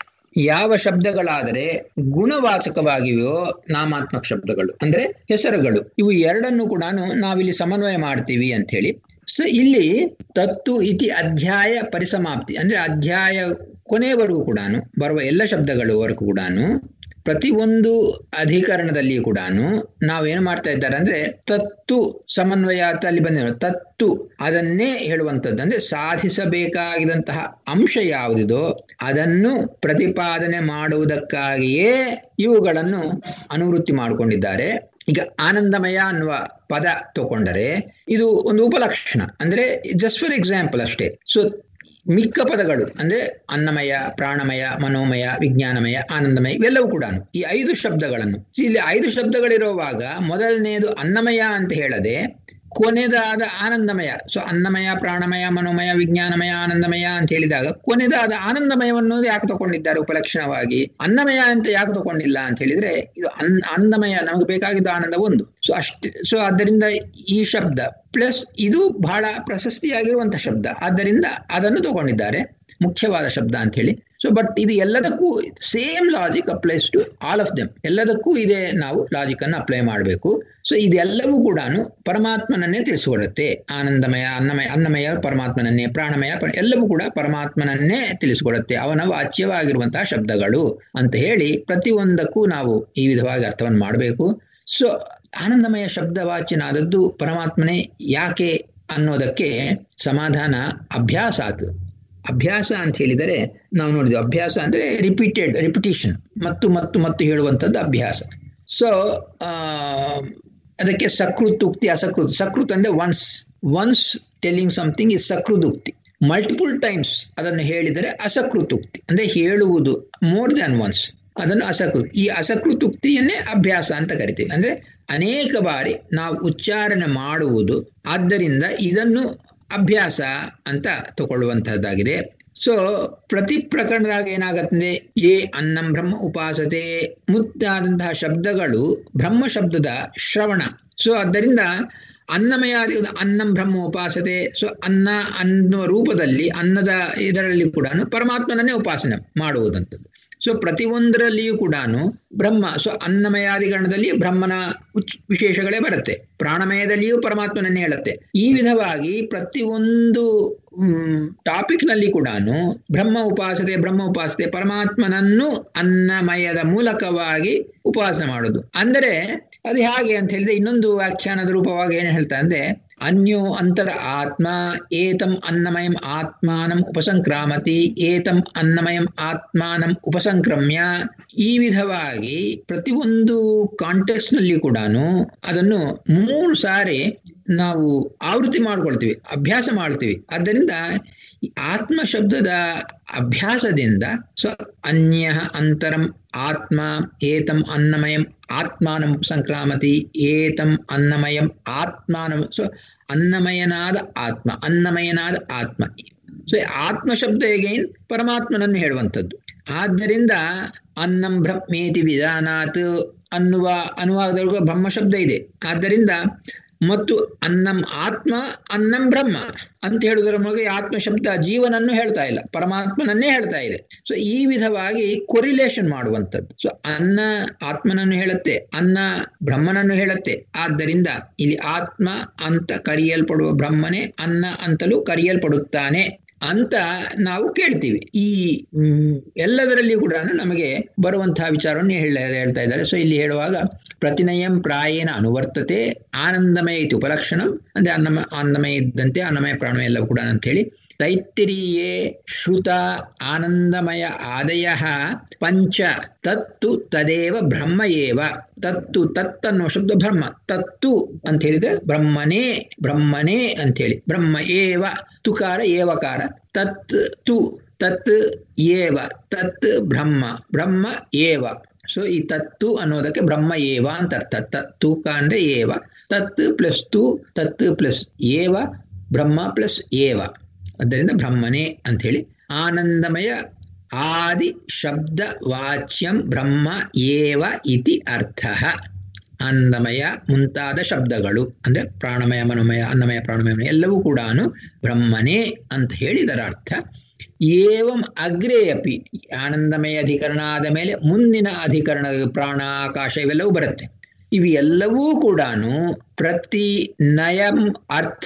ಯಾವ ಶಬ್ದಗಳಾದರೆ ಗುಣವಾಚಕವಾಗಿವೆಯೋ ನಾಮಾತ್ಮಕ ಶಬ್ದಗಳು ಅಂದ್ರೆ ಹೆಸರುಗಳು ಇವು ಎರಡನ್ನು ಕೂಡ ನಾವಿಲ್ಲಿ ಸಮನ್ವಯ ಮಾಡ್ತೀವಿ ಅಂತ ಹೇಳಿ ಸೊ ಇಲ್ಲಿ ತತ್ತು ಇತಿ ಅಧ್ಯಾಯ ಪರಿಸಮಾಪ್ತಿ ಅಂದ್ರೆ ಅಧ್ಯಾಯ ಕೊನೆಯವರೆಗೂ ಕೂಡ ಬರುವ ಎಲ್ಲ ಶಬ್ದಗಳವರೆಗೂ ಕೂಡ ಪ್ರತಿಯೊಂದು ಅಧಿಕರಣದಲ್ಲಿ ಕೂಡ ನಾವೇನು ಮಾಡ್ತಾ ಇದ್ದಾರೆ ಅಂದ್ರೆ ತತ್ತು ಸಮನ್ವಯ ಅಂತ ಅಲ್ಲಿ ಬಂದಿರೋ ತತ್ತು ಅದನ್ನೇ ಹೇಳುವಂಥದ್ದು ಅಂದ್ರೆ ಸಾಧಿಸಬೇಕಾಗಿದಂತಹ ಅಂಶ ಯಾವುದಿದೋ ಅದನ್ನು ಪ್ರತಿಪಾದನೆ ಮಾಡುವುದಕ್ಕಾಗಿಯೇ ಇವುಗಳನ್ನು ಅನುವೃತ್ತಿ ಮಾಡಿಕೊಂಡಿದ್ದಾರೆ ಈಗ ಆನಂದಮಯ ಅನ್ನುವ ಪದ ತಗೊಂಡರೆ ಇದು ಒಂದು ಉಪಲಕ್ಷಣ ಅಂದ್ರೆ ಜಸ್ಟ್ ಫಾರ್ ಎಕ್ಸಾಂಪಲ್ ಅಷ್ಟೇ ಸೊ ಮಿಕ್ಕ ಪದಗಳು ಅಂದ್ರೆ ಅನ್ನಮಯ ಪ್ರಾಣಮಯ ಮನೋಮಯ ವಿಜ್ಞಾನಮಯ ಆನಂದಮಯ ಇವೆಲ್ಲವೂ ಕೂಡ ಈ ಐದು ಶಬ್ದಗಳನ್ನು ಇಲ್ಲಿ ಐದು ಶಬ್ದಗಳಿರುವಾಗ ಮೊದಲನೆಯದು ಅನ್ನಮಯ ಅಂತ ಹೇಳದೆ ಕೊನೆದಾದ ಆನಂದಮಯ ಸೊ ಅನ್ನಮಯ ಪ್ರಾಣಮಯ ಮನೋಮಯ ವಿಜ್ಞಾನಮಯ ಆನಂದಮಯ ಅಂತ ಹೇಳಿದಾಗ ಕೊನೆದಾದ ಆನಂದಮಯವನ್ನು ಯಾಕೆ ತಗೊಂಡಿದ್ದಾರೆ ಉಪಲಕ್ಷಣವಾಗಿ ಅನ್ನಮಯ ಅಂತ ಯಾಕೆ ತಗೊಂಡಿಲ್ಲ ಅಂತ ಹೇಳಿದ್ರೆ ಇದು ಅನ್ ಅನ್ನಮಯ ನಮಗೆ ಬೇಕಾಗಿದ್ದು ಆನಂದ ಒಂದು ಸೊ ಅಷ್ಟೇ ಸೊ ಆದ್ದರಿಂದ ಈ ಶಬ್ದ ಪ್ಲಸ್ ಇದು ಬಹಳ ಪ್ರಶಸ್ತಿಯಾಗಿರುವಂತಹ ಶಬ್ದ ಆದ್ದರಿಂದ ಅದನ್ನು ತಗೊಂಡಿದ್ದಾರೆ ಮುಖ್ಯವಾದ ಶಬ್ದ ಅಂತ ಹೇಳಿ ಸೊ ಬಟ್ ಇದು ಎಲ್ಲದಕ್ಕೂ same logic applies to all of them ಎಲ್ಲದಕ್ಕೂ ಇದೇ ನಾವು ಲಾಜಿಕ್ ಅನ್ನು ಅಪ್ಲೈ ಮಾಡಬೇಕು ಸೊ ಇದೆಲ್ಲವೂ ಕೂಡ ಪರಮಾತ್ಮನನ್ನೇ ತಿಳಿಸಿಕೊಡುತ್ತೆ ಆನಂದಮಯ ಅನ್ನಮಯ ಅನ್ನಮಯ ಪರಮಾತ್ಮನನ್ನೇ ಪ್ರಾಣಮಯ ಪ- ಎಲ್ಲವೂ ಕೂಡ ಪರಮಾತ್ಮನನ್ನೇ ತಿಳಿಸಿಕೊಡುತ್ತೆ ಅವನ ವಾಚ್ಯವಾಗಿರುವಂತಹ ಶಬ್ದಗಳು ಅಂತ ಹೇಳಿ ಪ್ರತಿಯೊಂದಕ್ಕೂ ನಾವು ಈ ವಿಧವಾಗಿ ಅರ್ಥವನ್ನು ಮಾಡಬೇಕು ಸೊ ಆನಂದಮಯ ಶಬ್ದವಾಚ್ಯನಾದದ್ದು ಪರಮಾತ್ಮನೇ ಯಾಕೆ ಅನ್ನೋದಕ್ಕೆ ಸಮಾಧಾನ ಅಭ್ಯಾಸ ಆತು ಅಭ್ಯಾಸ ಅಂತ ಹೇಳಿದರೆ ನಾವು ನೋಡಿದ್ವಿ ಅಭ್ಯಾಸ ಅಂದ್ರೆ ರಿಪೀಟೆಡ್ ರಿಪಿಟೇಷನ್ ಮತ್ತು ಮತ್ತು ಮತ್ತು ಹೇಳುವಂಥದ್ದು ಅಭ್ಯಾಸ ಸೊ ಅದಕ್ಕೆ ಸಕೃತ್ ಉಕ್ತಿ ಅಸಕೃತ್ ಸಕೃತ್ ಅಂದ್ರೆ once once telling something is ಸಕೃತ್ ಉಕ್ತಿ ಮಲ್ಟಿಪಲ್ ಟೈಮ್ಸ್ ಅದನ್ನು ಹೇಳಿದರೆ ಅಸಕೃತ್ ಉಕ್ತಿ ಅಂದ್ರೆ ಹೇಳುವುದು ಮೋರ್ ದ್ಯಾನ್ ಒನ್ಸ್ ಅದನ್ನು ಅಸಕೃತ್ ಈ ಅಸಕೃತ್ ಉಕ್ತಿಯನ್ನೇ ಅಭ್ಯಾಸ ಅಂತ ಕರಿತೀವಿ ಅಂದ್ರೆ ಅನೇಕ ಬಾರಿ ನಾವು ಉಚ್ಚಾರಣೆ ಮಾಡುವುದು ಆದ್ದರಿಂದ ಇದನ್ನು ಅಭ್ಯಾಸ ಅಂತ ತಗೊಳ್ಳುವಂತಹದ್ದಾಗಿದೆ ಸೊ ಪ್ರತಿ ಪ್ರಕರಣದಾಗ ಏನಾಗತ್ತೆ ಏ ಅನ್ನಂ ಬ್ರಹ್ಮ ಉಪಾಸತೆ ಮುತ್ತಾದಂತಹ ಶಬ್ದಗಳು ಬ್ರಹ್ಮ ಶಬ್ದದ ಶ್ರವಣ ಸೊ ಆದ್ದರಿಂದ ಅನ್ನಮಯ ಅನ್ನಂ ಬ್ರಹ್ಮ ಉಪಾಸತೆ ಸೊ ಅನ್ನ ಅನ್ನುವ ರೂಪದಲ್ಲಿ ಅನ್ನದ ಇದರಲ್ಲಿ ಕೂಡ ಪರಮಾತ್ಮನನ್ನೇ ಉಪಾಸನೆ ಮಾಡುವುದಂಥದ್ದು ಸೊ ಪ್ರತಿಯೊಂದರಲ್ಲಿಯೂ ಕೂಡ ಬ್ರಹ್ಮ ಸೊ ಅನ್ನಮಯಾದಿಗಣದಲ್ಲಿ ಬ್ರಹ್ಮನ ಉಚ್ ವಿಶೇಷಗಳೇ ಬರುತ್ತೆ ಪ್ರಾಣಮಯದಲ್ಲಿಯೂ ಪರಮಾತ್ಮನನ್ನೇ ಹೇಳುತ್ತೆ ಈ ವಿಧವಾಗಿ ಪ್ರತಿಯೊಂದು ಟಾಪಿಕ್ ನಲ್ಲಿ ಕೂಡ ಬ್ರಹ್ಮ ಉಪಾಸತೆ ಬ್ರಹ್ಮ ಉಪಾಸತೆ ಪರಮಾತ್ಮನನ್ನು ಅನ್ನಮಯದ ಮೂಲಕವಾಗಿ ಉಪಾಸನೆ ಮಾಡೋದು ಅಂದರೆ ಅದು ಹೇಗೆ ಅಂತ ಹೇಳಿದ್ರೆ ಇನ್ನೊಂದು ವ್ಯಾಖ್ಯಾನದ ರೂಪವಾಗಿ ಏನು ಹೇಳ್ತಾ ಅಂದ್ರೆ ಅನ್ಯೋ ಅಂತರ ಆತ್ಮ ಏತಂ ಅನ್ನಮಯಂ ಆತ್ಮಾನಂ ಉಪಸಂಕ್ರಾಮತಿ ಏತಂ ಅನ್ನಮಯಂ ಆತ್ಮಾನಂ ಉಪಸಂಕ್ರಮ್ಯ ಈ ವಿಧವಾಗಿ ಪ್ರತಿಯೊಂದು ಕಾಂಟೆಕ್ಸ್ಟ್ ನಲ್ಲಿ ಕೂಡ ಅದನ್ನು ಮೂರು ಸಾರಿ ನಾವು ಆವೃತ್ತಿ ಮಾಡ್ಕೊಳ್ತೀವಿ ಅಭ್ಯಾಸ ಮಾಡ್ತೀವಿ ಆದ್ದರಿಂದ ಈ ಆತ್ಮ ಶಬ್ದದ ಅಭ್ಯಾಸದಿಂದ ಸೊ ಅನ್ಯ ಅಂತರಂ ಆತ್ಮ ಏತಂ ಅನ್ನಮಯಂ ಆತ್ಮಾನಂ ಸಂಕ್ರಾಮತಿ ಏತಂ ಅನ್ನಮಯಂ ಆತ್ಮಾನಂ ಸೊ ಅನ್ನಮಯನಾದ ಆತ್ಮ ಅನ್ನಮಯನಾದ ಆತ್ಮ ಸೊ ಆತ್ಮ ಶಬ್ದ ಎಗೈನ್ ಪರಮಾತ್ಮನನ್ನು ಹೇಳುವಂಥದ್ದು ಆದ್ದರಿಂದ ಅನ್ನಂ ಬ್ರಹ್ಮೇತಿ ವಿಧಾನಾತ್ ಅನ್ನುವ ಅನುವಾದದೊಳಗೆ ಬ್ರಹ್ಮ ಶಬ್ದ ಇದೆ ಆದ್ದರಿಂದ ಮತ್ತು ಅನ್ನಂ ಆತ್ಮ ಅನ್ನಂ ಬ್ರಹ್ಮ ಅಂತ ಹೇಳುವುದರ ಮೂಲಕ ಆತ್ಮ ಶಬ್ದ ಜೀವನನ್ನು ಹೇಳ್ತಾ ಇಲ್ಲ ಪರಮಾತ್ಮನನ್ನೇ ಹೇಳ್ತಾ ಇದೆ ಸೊ ಈ ವಿಧವಾಗಿ ಕೊರಿಲೇಷನ್ ಮಾಡುವಂಥದ್ದು ಸೊ ಅನ್ನ ಆತ್ಮನನ್ನು ಹೇಳುತ್ತೆ ಅನ್ನ ಬ್ರಹ್ಮನನ್ನು ಹೇಳುತ್ತೆ ಆದ್ದರಿಂದ ಇಲ್ಲಿ ಆತ್ಮ ಅಂತ ಕರೆಯಲ್ಪಡುವ ಬ್ರಹ್ಮನೇ ಅನ್ನ ಅಂತಲೂ ಕರೆಯಲ್ಪಡುತ್ತಾನೆ ಅಂತ ನಾವು ಕೇಳ್ತೀವಿ ಈ ಎಲ್ಲದರಲ್ಲಿ ಕೂಡ ನಮಗೆ ಬರುವಂತಹ ವಿಚಾರವನ್ನು ಹೇಳ ಹೇಳ್ತಾ ಇದ್ದಾರೆ ಸೊ ಇಲ್ಲಿ ಹೇಳುವಾಗ ಪ್ರತಿನಯಂ ಪ್ರಾಯೇಣ ಅನುವರ್ತತೆ ಆನಂದಮಯ ಇತಿ ಉಪಲಕ್ಷಣಂ ಅಂದ್ರೆ ಅನ್ನಮ ಅನ್ನಮಯ ಇದ್ದಂತೆ ಅನ್ನಮಯ ಪ್ರಾಣಮಯ ಎಲ್ಲವೂ ಕೂಡ ಅಂತ ಹೇಳಿ ತೈತ್ತಿರಿಯೇ ಶ್ರುತ ಆನಂದಮಯ ಆದಯ ಪಂಚ ತತ್ತು ತದೇವ ಬ್ರಹ್ಮ ಏವ ತತ್ತು ತತ್ ಅನ್ನೋ ಶಬ್ದ ಬ್ರಹ್ಮ ತತ್ತು ಅಂತ ಹೇಳಿದ್ರೆ ಬ್ರಹ್ಮನೇ ಬ್ರಹ್ಮನೇ ಅಂತ ಹೇಳಿ ಬ್ರಹ್ಮ ಏವ ತುಕಾರ ಏವಕಾರ ತತ್ ತು ತತ್ ಏವ ತತ್ ಬ್ರಹ್ಮ ಬ್ರಹ್ಮ ಏವ ಸೊ ಈ ತತ್ತು ಅನ್ನೋದಕ್ಕೆ ಬ್ರಹ್ಮ ಏವ ಅಂತ ಅರ್ಥ ತತ್ತುಕ ಅಂದ್ರೆ ಏವ ತತ್ ಪ್ಲಸ್ ತು ತತ್ ಪ್ಲಸ್ ಏವ ಬ್ರಹ್ಮ ಪ್ಲಸ್ ಏವ ಆದ್ದರಿಂದ ಬ್ರಹ್ಮನೇ ಅಂತ ಹೇಳಿ ಆನಂದಮಯ ಆದಿ ಶಬ್ದ ವಾಚ್ಯಂ ಬ್ರಹ್ಮ ಏವ ಇತಿ ಅರ್ಥ ಅನ್ನಮಯ ಮುಂತಾದ ಶಬ್ದಗಳು ಅಂದ್ರೆ ಪ್ರಾಣಮಯ ಮನೋಮಯ ಅನ್ನಮಯ ಪ್ರಾಣಮಯ ಎಲ್ಲವೂ ಕೂಡ ಬ್ರಹ್ಮನೇ ಅಂತ ಹೇಳಿದರ ಅರ್ಥ ಏವಂ ಅಗ್ರೇ ಅಪಿ ಆನಂದಮಯ ಅಧಿಕರಣ ಆದ ಮೇಲೆ ಮುಂದಿನ ಅಧಿಕರಣ ಪ್ರಾಣ ಆಕಾಶ ಇವೆಲ್ಲವೂ ಬರುತ್ತೆ ಇವು ಎಲ್ಲವೂ ಕೂಡ ಪ್ರತಿ ನಯಂ ಅರ್ಥ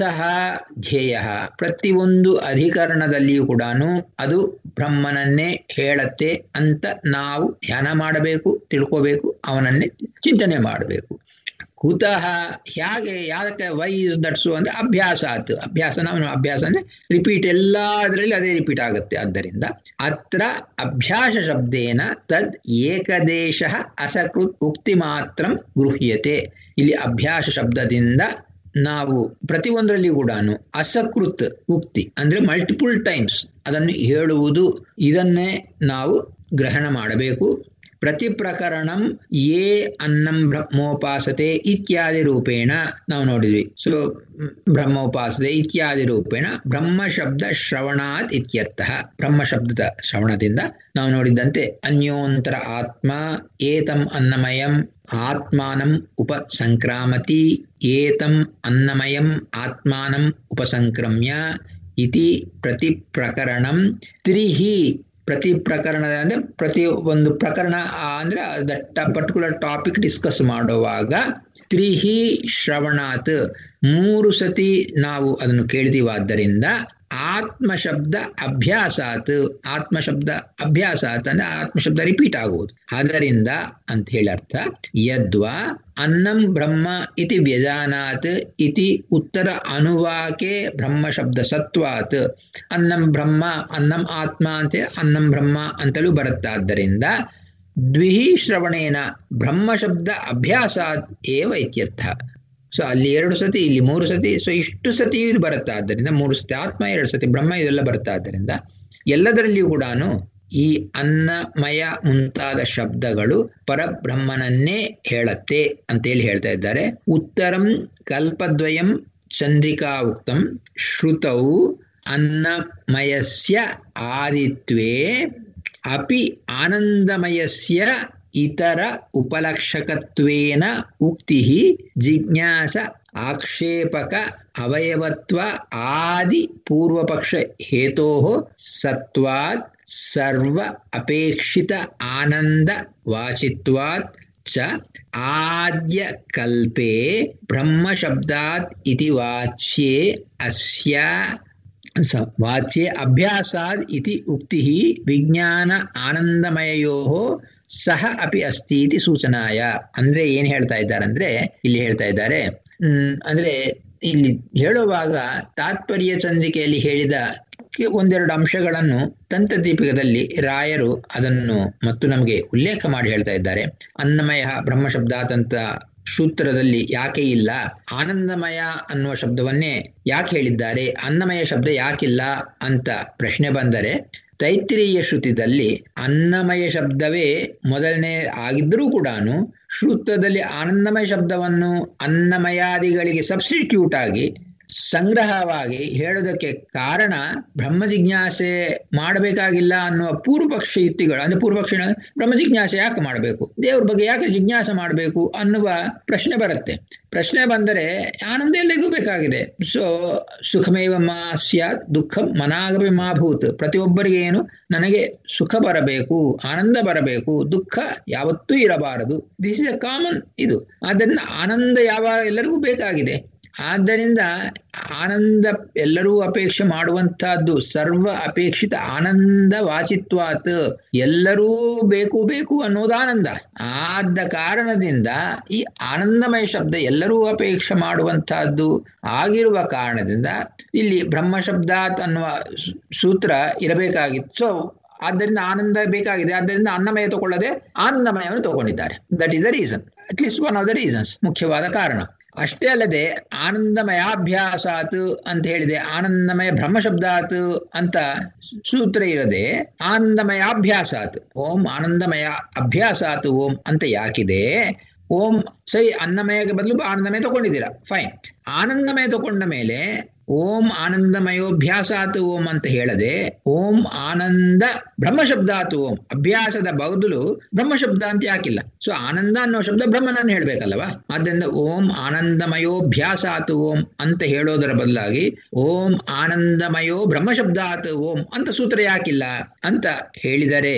ಧ್ಯೇಯ ಪ್ರತಿಯೊಂದು ಅಧಿಕರಣದಲ್ಲಿಯೂ ಕೂಡ ಅದು ಬ್ರಹ್ಮನನ್ನೇ ಹೇಳತ್ತೆ ಅಂತ ನಾವು ಧ್ಯಾನ ಮಾಡಬೇಕು ತಿಳ್ಕೋಬೇಕು ಅವನನ್ನೇ ಚಿಂತನೆ ಮಾಡಬೇಕು ಕುತಃ ಹೇಗೆ ಯಾಕೆ ವೈ ದಟ್ಸು ಅಂದ್ರೆ ಅಭ್ಯಾಸ ಆತು ಅಭ್ಯಾಸ ನಾವು ಅಭ್ಯಾಸ ಅಂದ್ರೆ ರಿಪೀಟ್ ಎಲ್ಲ ಅದರಲ್ಲಿ ಅದೇ ರಿಪೀಟ್ ಆಗುತ್ತೆ ಆದ್ದರಿಂದ ಅತ್ರ ಅಭ್ಯಾಸ ಶಬ್ದೇನ ತದ್ ಏಕದೇಶ ಅಸಕೃತ್ ಉಕ್ತಿ ಮಾತ್ರ ಗೃಹ್ಯತೆ ಇಲ್ಲಿ ಅಭ್ಯಾಸ ಶಬ್ದದಿಂದ ನಾವು ಪ್ರತಿಯೊಂದರಲ್ಲಿ ಕೂಡ ಅಸಕೃತ್ ಉಕ್ತಿ ಅಂದ್ರೆ ಮಲ್ಟಿಪಲ್ ಟೈಮ್ಸ್ ಅದನ್ನು ಹೇಳುವುದು ಇದನ್ನೇ ನಾವು ಗ್ರಹಣ ಮಾಡಬೇಕು ಪ್ರತಿ ಪ್ರಕರಣಂ ಯೇ ಅನ್ನಂ ಬ್ರಹ್ಮೋಪಾಸತೆ ಇತ್ಯಾದಿ ರೂಪೇಣ ನಾವು ನೋಡಿದ್ವಿ ಸೊ ಬ್ರಹ್ಮೋಪಾಸತೆ ಇತ್ಯಾದಿ ರೂಪೇಣ ಬ್ರಹ್ಮ ಶಬ್ದ ಶ್ರವಣಾತ್ ಇತ್ಯರ್ಥ ಬ್ರಹ್ಮ ಶಬ್ದದ ಶ್ರವಣದಿಂದ ನಾವು ನೋಡಿದಂತೆ ಅನ್ಯೋಂತರ ಆತ್ಮ ಏತಂ ಅನ್ನಮಯಂ ಆತ್ಮಾನಂ ಉಪಸಂಕ್ರಾಮತಿ ಏತಂ ಅನ್ನಮಯಂ ಆತ್ಮಾನಂ ಉಪಸಂಕ್ರಮ್ಯ ಇತಿ ಪ್ರತಿ ಪ್ರಕರಣಂ ತ್ರಿಹಿ ಪ್ರತಿ ಪ್ರಕರಣದ ಅಂದ್ರೆ ಪ್ರತಿ ಒಂದು ಪ್ರಕರಣ ಅಂದ್ರೆ ದಟ್ಟ ಪರ್ಟಿಕ್ಯುಲರ್ ಟಾಪಿಕ್ ಡಿಸ್ಕಸ್ ಮಾಡುವಾಗ ತ್ರಿಹಿ ಶ್ರವಣಾತ್ ಮೂರು ಸತಿ ನಾವು ಅದನ್ನು ಕೇಳ್ತೀವಾದ್ದರಿಂದ ಆತ್ಮ ಶಬ್ದ ಅಭ್ಯಾಸಾತ್ ಆತ್ಮ ಶಬ್ದ ಅಭ್ಯಾಸಾತ್ ಅಂದ್ರೆ ಆತ್ಮ ಶಬ್ದ ರಿಪೀಟ್ ಆಗುವುದು ಅದರಿಂದ ಅಂತ ಹೇಳಿ ಅರ್ಥ ಯದ್ವಾ ಅನ್ನಂ ಬ್ರಹ್ಮ ಇತಿ ವ್ಯಜಾನಾತ್ ಇತಿ ಉತ್ತರ ಅನುವಾಕೆ ಬ್ರಹ್ಮ ಶಬ್ದ ಸತ್ವಾತ್ ಅನ್ನಂ ಬ್ರಹ್ಮ ಅನ್ನಂ ಆತ್ಮ ಅಂತ ಅನ್ನಂ ಬ್ರಹ್ಮ ಅಂತಲೂ ಬರುತ್ತಾದ್ದರಿಂದ ದ್ವಿಹಿ ಶ್ರವಣೇನ ಬ್ರಹ್ಮ ಶಬ್ದ ಅಭ್ಯಾಸಾತ್ ಏವ ಇತ್ಯರ್ಥ ಸೊ ಅಲ್ಲಿ ಎರಡು ಸತಿ ಇಲ್ಲಿ ಮೂರು ಸತಿ ಸೊ ಇಷ್ಟು ಸತಿ ಇದು ಬರುತ್ತಾ ಆದ್ದರಿಂದ ಮೂರು ಸತಿ ಆತ್ಮ ಎರಡು ಸತಿ ಬ್ರಹ್ಮ ಇದೆಲ್ಲ ಬರುತ್ತಾ ಆದ್ದರಿಂದ ಎಲ್ಲದರಲ್ಲಿಯೂ ಕೂಡ ಈ ಅನ್ನಮಯ ಮುಂತಾದ ಶಬ್ದಗಳು ಪರಬ್ರಹ್ಮನನ್ನೇ ಹೇಳತ್ತೆ ಅಂತೇಳಿ ಹೇಳ್ತಾ ಇದ್ದಾರೆ ಉತ್ತರಂ ಕಲ್ಪದ್ವಯಂ ಚಂದ್ರಿಕಾ ಉಕ್ತಂ ಶ್ರುತೌ ಅನ್ನಮಯಸ್ಯ ಆದಿತ್ವೇ ಅಪಿ ಆನಂದಮಯಸ್ಯ ಇತರ ಉಪಲಕ್ಷಕತ್ವೇನ ಉಕ್ತಿ ಜಿಜ್ಞಾಸ ಆಕ್ಷೇಪಕ ಅವಯವತ್ವ ಆದಿ ಪೂರ್ವಪಕ್ಷ ಹೇತೋ ಸತ್ವಾತ್ ಸರ್ವ ಅಪೇಕ್ಷಿತ ಆನಂದ ವಾಚಿತ್ವಾತ್ ಚ ಆದ್ಯ ಕಲ್ಪೆ ಬ್ರಹ್ಮ ಶಬ್ದಾತ್ ಇತಿ ವಾಚ್ಯೆ ಅಸ್ಯ ವಾಚ್ಯೆ ಅಭ್ಯಾಸಾದ್ ಇತಿ ಉಕ್ತಿ ವಿಜ್ಞಾನ ಆನಂದಮಯೋ ಸಹ ಅಪಿ ಅಸ್ತಿ ಇತಿ ಸೂಚನಾಯ ಅಂದ್ರೆ ಏನ್ ಹೇಳ್ತಾ ಇದ್ದಾರೆ ಅಂದ್ರೆ ಇಲ್ಲಿ ಹೇಳ್ತಾ ಇದ್ದಾರೆ ಹ್ಮ್ ಅಂದ್ರೆ ಇಲ್ಲಿ ಹೇಳುವಾಗ ತಾತ್ಪರ್ಯ ಚಂದ್ರಿಕೆಯಲ್ಲಿ ಹೇಳಿದ ಒಂದೆರಡು ಅಂಶಗಳನ್ನು ತಂತ್ರದೀಪಿಕದಲ್ಲಿ ರಾಯರು ಅದನ್ನು ಮತ್ತು ನಮಗೆ ಉಲ್ಲೇಖ ಮಾಡಿ ಹೇಳ್ತಾ ಇದ್ದಾರೆ ಅನ್ನಮಯ ಬ್ರಹ್ಮಶಬ್ದಾತಂತ ಸೂತ್ರದಲ್ಲಿ ಯಾಕೆ ಇಲ್ಲ ಆನಂದಮಯ ಅನ್ನುವ ಶಬ್ದವನ್ನೇ ಯಾಕೆ ಹೇಳಿದ್ದಾರೆ ಅನ್ನಮಯ ಶಬ್ದ ಯಾಕಿಲ್ಲ ಅಂತ ಪ್ರಶ್ನೆ ಬಂದರೆ ತೈತ್ರಿಯ ಶ್ರುತಿದಲ್ಲಿ ಅನ್ನಮಯ ಶಬ್ದವೇ ಮೊದಲನೇ ಆಗಿದ್ರೂ ಕೂಡ ಶ್ರುತದಲ್ಲಿ ಆನಂದಮಯ ಶಬ್ದವನ್ನು ಅನ್ನಮಯಾದಿಗಳಿಗೆ ಸಬ್ಸ್ಟಿಟ್ಯೂಟ್ ಆಗಿ ಸಂಗ್ರಹವಾಗಿ ಹೇಳೋದಕ್ಕೆ ಕಾರಣ ಬ್ರಹ್ಮ ಜಿಜ್ಞಾಸೆ ಮಾಡಬೇಕಾಗಿಲ್ಲ ಅನ್ನುವ ಪೂರ್ವಪಕ್ಷ ಯುಕ್ತಿಗಳು ಅಂದ್ರೆ ಪೂರ್ವಪಕ್ಷ ಬ್ರಹ್ಮ ಜಿಜ್ಞಾಸೆ ಯಾಕೆ ಮಾಡಬೇಕು ದೇವ್ರ ಬಗ್ಗೆ ಯಾಕೆ ಜಿಜ್ಞಾಸೆ ಮಾಡಬೇಕು ಅನ್ನುವ ಪ್ರಶ್ನೆ ಬರುತ್ತೆ ಪ್ರಶ್ನೆ ಬಂದರೆ ಆನಂದ ಎಲ್ಲರಿಗೂ ಬೇಕಾಗಿದೆ ಸೊ ಸುಖಮೇವ ಮಾ ಸ್ಯಾತ್ ದುಃಖ ಮನಾಗವೇ ಮಾಭೂತ್ ಪ್ರತಿಯೊಬ್ಬರಿಗೆ ಏನು ನನಗೆ ಸುಖ ಬರಬೇಕು ಆನಂದ ಬರಬೇಕು ದುಃಖ ಯಾವತ್ತೂ ಇರಬಾರದು ದಿಸ್ ಇಸ್ ಎ ಕಾಮನ್ ಇದು ಆದ್ದರಿಂದ ಆನಂದ ಯಾವ ಎಲ್ಲರಿಗೂ ಬೇಕಾಗಿದೆ ಆದ್ದರಿಂದ ಆನಂದ ಎಲ್ಲರೂ ಅಪೇಕ್ಷೆ ಮಾಡುವಂತಹದ್ದು ಸರ್ವ ಅಪೇಕ್ಷಿತ ಆನಂದ ವಾಚಿತ್ವಾತ್ ಎಲ್ಲರೂ ಬೇಕು ಬೇಕು ಅನ್ನೋದು ಆನಂದ ಆದ ಕಾರಣದಿಂದ ಈ ಆನಂದಮಯ ಶಬ್ದ ಎಲ್ಲರೂ ಅಪೇಕ್ಷೆ ಮಾಡುವಂತಹದ್ದು ಆಗಿರುವ ಕಾರಣದಿಂದ ಇಲ್ಲಿ ಬ್ರಹ್ಮ ಶಬ್ದಾತ್ ಅನ್ನುವ ಸೂತ್ರ ಇರಬೇಕಾಗಿತ್ತು ಸೊ ಆದ್ದರಿಂದ ಆನಂದ ಬೇಕಾಗಿದೆ ಆದ್ದರಿಂದ ಅನ್ನಮಯ ತಗೊಳ್ಳದೆ ಆನಂದಮಯವನ್ನು ತಗೊಂಡಿದ್ದಾರೆ that is the reason at least one of the reasons ಮುಖ್ಯವಾದ ಕಾರಣ ಅಷ್ಟೇ ಅಲ್ಲದೆ ಆನಂದಮಯಾಭ್ಯಾಸಾತ್ ಅಂತ ಹೇಳಿದೆ ಆನಂದಮಯ ಬ್ರಹ್ಮಶಬ್ದಾತ್ ಅಂತ ಸೂತ್ರ ಇರದೆ ಆನಂದಮಯಾಭ್ಯಾಸಾತ್ ಓಂ ಆನಂದಮಯ ಅಭ್ಯಾಸಾತ್ ಓಂ ಅಂತ ಯಾಕಿದೆ ಓಂ ಸರಿ ಅನ್ನಮಯಕ್ಕೆ ಬದಲು ಆನಂದಮಯ ತಗೊಂಡಿದ್ದೀರಾ ಫೈನ್ ಆನಂದಮಯ ತಗೊಂಡ ಮೇಲೆ ಓಂ ಆನಂದಮಯೋಭ್ಯಾಸಾತ್ ಓಂ ಅಂತ ಹೇಳದೆ ಓಂ ಆನಂದ ಬ್ರಹ್ಮಶಬ್ದಾತ್ ಓಂ ಅಭ್ಯಾಸದ ಬದಲು ಬ್ರಹ್ಮಶಬ್ದ ಅಂತ ಯಾಕಿಲ್ಲ ಸೊ ಆನಂದ ಅನ್ನೋ ಶಬ್ದ ಬ್ರಹ್ಮನನ್ನು ಹೇಳ್ಬೇಕಲ್ವಾ ಆದ್ದರಿಂದ ಓಂ ಆನಂದಮಯೋಭ್ಯಾಸಾತ್ ಓಂ ಅಂತ ಹೇಳೋದರ ಬದಲಾಗಿ ಓಂ ಆನಂದಮಯೋ ಬ್ರಹ್ಮಶಬ್ದಾತ್ ಓಂ ಅಂತ ಸೂತ್ರ ಯಾಕಿಲ್ಲ ಅಂತ ಹೇಳಿದರೆ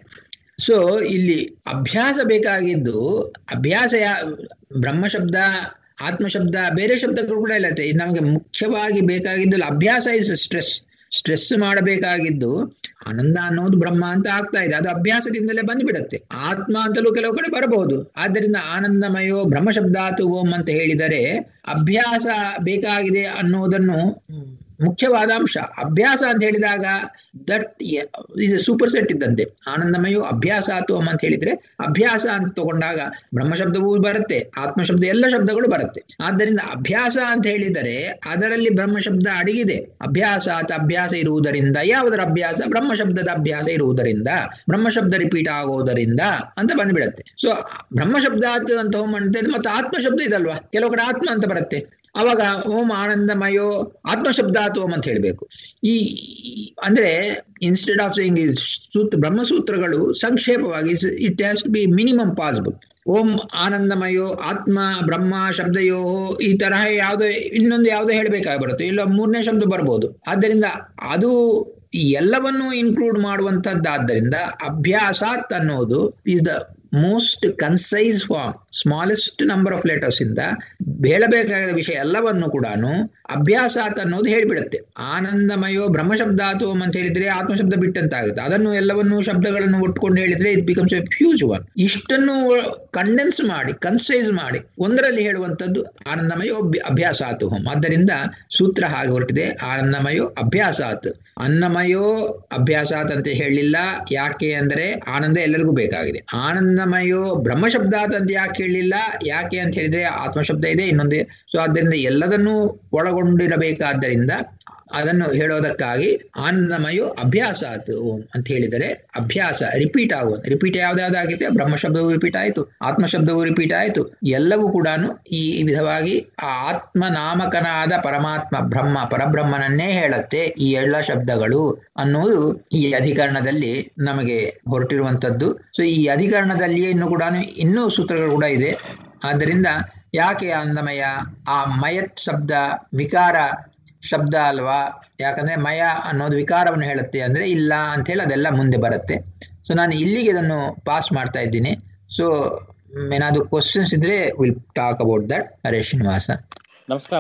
ಸೊ ಇಲ್ಲಿ ಅಭ್ಯಾಸ ಬೇಕಾಗಿದ್ದು ಅಭ್ಯಾಸ ಯಾ ಬ್ರಹ್ಮಶಬ್ದ ಆತ್ಮಶಬ್ದ ಬೇರೆ ಶಬ್ದಗಳು ಕೂಡ ಇಲ್ಲ ನಮಗೆ ಮುಖ್ಯವಾಗಿ ಬೇಕಾಗಿದ್ದು ಅಭ್ಯಾಸ ಇಸ್ ಸ್ಟ್ರೆಸ್ ಸ್ಟ್ರೆಸ್ ಮಾಡಬೇಕಾಗಿದ್ದು ಆನಂದ ಅನ್ನೋದು ಬ್ರಹ್ಮ ಅಂತ ಆಗ್ತಾ ಇದೆ ಅದು ಅಭ್ಯಾಸದಿಂದಲೇ ಬಂದ್ಬಿಡತ್ತೆ ಆತ್ಮ ಅಂತಲೂ ಕೆಲವು ಕಡೆ ಬರಬಹುದು ಆದ್ದರಿಂದ ಆನಂದಮಯೋ ಬ್ರಹ್ಮಶಬ್ದಾತು ಓಂ ಅಂತ ಹೇಳಿದರೆ ಅಭ್ಯಾಸ ಬೇಕಾಗಿದೆ ಅನ್ನೋದನ್ನು ಮುಖ್ಯವಾದ ಅಂಶ ಅಭ್ಯಾಸ ಅಂತ ಹೇಳಿದಾಗ ದಟ್ ಇದು ಸೂಪರ್ ಸೆಟ್ ಇದ್ದಂತೆ ಆನಂದಮಯೋ ಅಭ್ಯಾಸ ಆತು ಅಂತ ಹೇಳಿದ್ರೆ ಅಭ್ಯಾಸ ಅಂತ ತಗೊಂಡಾಗ ಬ್ರಹ್ಮಶಬ್ದವೂ ಬರುತ್ತೆ ಆತ್ಮಶಬ್ದ ಎಲ್ಲ ಶಬ್ದಗಳು ಬರುತ್ತೆ ಆದ್ದರಿಂದ ಅಭ್ಯಾಸ ಅಂತ ಹೇಳಿದರೆ ಅದರಲ್ಲಿ ಬ್ರಹ್ಮಶಬ್ದ ಅಡಗಿದೆ ಅಭ್ಯಾಸ ಅಂತ ಅಭ್ಯಾಸ ಇರುವುದರಿಂದ ಯಾವುದರ ಅಭ್ಯಾಸ ಬ್ರಹ್ಮಶಬ್ದದ ಅಭ್ಯಾಸ ಇರುವುದರಿಂದ ಬ್ರಹ್ಮಶಬ್ದ ರಿಪೀಟ್ ಆಗೋದರಿಂದ ಅಂತ ಬಂದ್ಬಿಡತ್ತೆ ಸೊ ಬ್ರಹ್ಮಶಬ್ದ ಅಂತ ಹೋಮ್ ಅಂತ ಮತ್ತೆ ಆತ್ಮಶಬ್ದ ಇದಲ್ವಾ ಕೆಲವು ಕಡೆ ಆತ್ಮ ಅಂತ ಬರುತ್ತೆ ಅವಾಗ ಓಂ ಆನಂದಮಯೋ ಆತ್ಮಶಬ್ದಾತ್ ಓಂ ಅಂತ ಹೇಳಬೇಕು ಈ ಅಂದ್ರೆ ಇನ್ಸ್ಟೆಡ್ ಆಫ್ ಸೇಯಿಂಗ್ ಸೂತ್ರ ಬ್ರಹ್ಮಸೂತ್ರಗಳು ಸಂಕ್ಷೇಪವಾಗಿ it has to be minimum possible ಓಂ ಆನಂದಮಯೋ ಆತ್ಮ ಬ್ರಹ್ಮ ಶಬ್ದಯೋ ಈ ತರಹ ಯಾವುದೋ ಇನ್ನೊಂದು ಯಾವುದೋ ಹೇಳಬೇಕಾಗಿ ಬರುತ್ತೆ ಇಲ್ಲ ಮೂರನೇ ಶಬ್ದ ಬರ್ಬೋದು ಆದ್ದರಿಂದ ಅದು ಎಲ್ಲವನ್ನೂ ಇನ್ಕ್ಲೂಡ್ ಮಾಡುವಂತದ್ದಾದ್ದರಿಂದ ಅಭ್ಯಾಸಾತ್ ಅನ್ನೋದು is the most concise form smallest number of letters ಇಂದ ಹೇಳಬೇಕಾದ ವಿಷಯ ಎಲ್ಲವನ್ನು ಕೂಡ ಅಭ್ಯಾಸಾತ್ ಅನ್ನೋದು ಹೇಳಿಬಿಡುತ್ತೆ ಆನಂದಮಯೋ ಬ್ರಹ್ಮಶಬ್ದಾತು ಅಂತ ಹೇಳಿದ್ರೆ ಆತ್ಮಶಬ್ದ ಬಿಟ್ಟಂತಾಗುತ್ತೆ ಅದನ್ನು ಎಲ್ಲವನ್ನು ಶಬ್ದಗಳನ್ನು ಒಟ್ಟುಕೊಂಡು ಹೇಳಿದ್ರೆ it becomes a huge one ಇಷ್ಟನ್ನು ಕಂಡೆನ್ಸ್ ಮಾಡಿ ಕನ್ಸೈಸ್ ಮಾಡಿ ಒಂದರಲ್ಲಿ ಹೇಳುವಂಥದ್ದು ಆನಂದಮಯೋ ಅಭ್ಯಾಸಾತು ಹೋಮ್ ಆದ್ದರಿಂದ ಸೂತ್ರ ಹಾಗೆ ಹೊರಟಿದೆ ಆನಂದಮಯೋ ಅಭ್ಯಾಸಾತ್ ಅನ್ನಮಯೋ ಅಭ್ಯಾಸಾತ್ ಅಂತ ಹೇಳಲಿಲ್ಲ ಯಾಕೆ ಅಂದರೆ ಆನಂದ ಎಲ್ಲರಿಗೂ ಬೇಕಾಗಿದೆ ಆನಂದಮಯೋ ಬ್ರಹ್ಮಶಬ್ದಾತ್ ಅಂತ ಯಾಕೆ ಹೇಳಲಿಲ್ಲ ಯಾಕೆ ಅಂತ ಹೇಳಿದ್ರೆ ಆತ್ಮಶಬ್ದ ಇದೆ ಇನ್ನೊಂದೇ ಸೊ ಆದ್ದರಿಂದ ಎಲ್ಲದನ್ನೂ ಒಳಗೊಂಡಿರಬೇಕಾದ್ದರಿಂದ ಅದನ್ನು ಹೇಳೋದಕ್ಕಾಗಿ ಆನಂದಮಯೋ ಅಭ್ಯಾಸ ಆತು ಓಂ ಅಂತ ಹೇಳಿದರೆ ಅಭ್ಯಾಸ ರಿಪೀಟ್ ಆಗುವ ರಿಪೀಟ್ ಯಾವ್ದಾವ್ದಾಗಿದೆ ಬ್ರಹ್ಮಶಬ್ದವು ರಿಪೀಟ್ ಆಯಿತು ಆತ್ಮಶಬ್ದವು ರಿಪೀಟ್ ಆಯಿತು ಎಲ್ಲವೂ ಕೂಡ ಈ ವಿಧವಾಗಿ ಆ ಆತ್ಮನಾಮಕನಾದ ಪರಮಾತ್ಮ ಬ್ರಹ್ಮ ಪರಬ್ರಹ್ಮನನ್ನೇ ಹೇಳುತ್ತೆ ಈ ಎಲ್ಲ ಶಬ್ದಗಳು ಅನ್ನುವುದು ಈ ಅಧಿಕರಣದಲ್ಲಿ ನಮಗೆ ಹೊರಟಿರುವಂಥದ್ದು ಸೊ ಈ ಅಧಿಕರಣದಲ್ಲಿಯೇ ಇನ್ನು ಕೂಡ ಇನ್ನೂ ಸೂತ್ರಗಳು ಕೂಡ ಇದೆ ಆದ್ದರಿಂದ ಯಾಕೆ ಆನಂದಮಯ ಆ ಮಯತ್ ಶಬ್ದ ವಿಕಾರ ಶಬ್ದ ಅಲ್ವಾ ಯಾಕಂದ್ರೆ ಮಯ ಅನ್ನೋದು ವಿಕಾರವನ್ನು ಹೇಳುತ್ತೆ ಅಂದ್ರೆ ಇಲ್ಲ ಅಂತ ಹೇಳಿ ಅದೆಲ್ಲ ಮುಂದೆ ಬರುತ್ತೆ ಸೊ ನಾನು ಇಲ್ಲಿಗೆ ಇದನ್ನು ಪಾಸ್ ಮಾಡ್ತಾ ಇದ್ದೀನಿ ಸೊ ಏನಾದ್ರು ಕ್ವಶನ್ಸ್ ಇದ್ರೆ ವಿಲ್ ಟಾಕ್ ಅಬೌಟ್ ದಟ್ ಹರೇ ಶ್ರೀನಿವಾಸ ನಮಸ್ಕಾರ